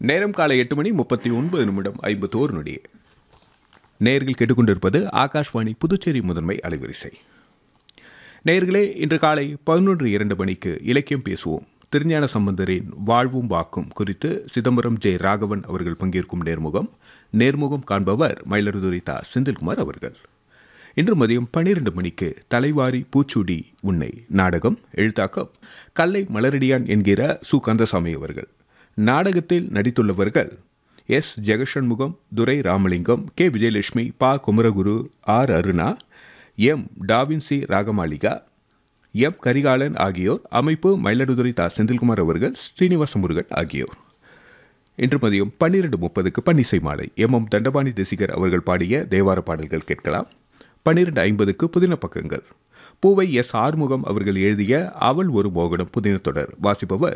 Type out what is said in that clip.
நேரம் காலை எட்டு மணி முப்பத்தி ஒன்பது நிமிடம் ஐம்பத்தோரு நொடி நேர்கள் கேட்டுக்கொண்டிருப்பது ஆகாஷ்வாணி புதுச்சேரி முதன்மை அலைவரிசை நேயர்களே இன்று காலை பதினொன்று இரண்டு மணிக்கு இலக்கியம் பேசுவோம் திருஞான சம்பந்தரின் வாழ்வும் வாக்கும் குறித்து சிதம்பரம் ஜெய ராகவன் அவர்கள் பங்கேற்கும் நேர்முகம் நேர்முகம் காண்பவர் மயிலாடுதுறை தா செந்தில்குமார் அவர்கள் இன்று மதியம் பன்னிரண்டு மணிக்கு தலைவாரி பூச்சூடி உன்னை நாடகம் எழுத்தாக்கம் கல்லை மலரடியான் என்கிற சு கந்தசாமி அவர்கள் நாடகத்தில் நடித்துள்ளவர்கள் எஸ் ஜெகஷண்முகம் துரை ராமலிங்கம் கே விஜயலட்சுமி பா Kumaraguru R Aruna M Da Vinci Ragamalika M Karikalan ஆகியோர் அமைப்பு மயிலாடுதுறை தா செந்தில்குமார் அவர்கள் ஸ்ரீனிவாச முருகன் ஆகியோர் இன்று மதியம் பன்னிரண்டு முப்பதுக்கு பன்னிசை மாலை எம் எம் தண்டபாணி தேசிகர் அவர்கள் பாடிய தேவார பாடல்கள் கேட்கலாம் பன்னிரண்டு ஐம்பதுக்கு புதின பக்கங்கள் பூவை எஸ் ஆறுமுகம் அவர்கள் எழுதிய அவள் ஒரு மோகனம் புதின தொடர் வாசிப்பவர்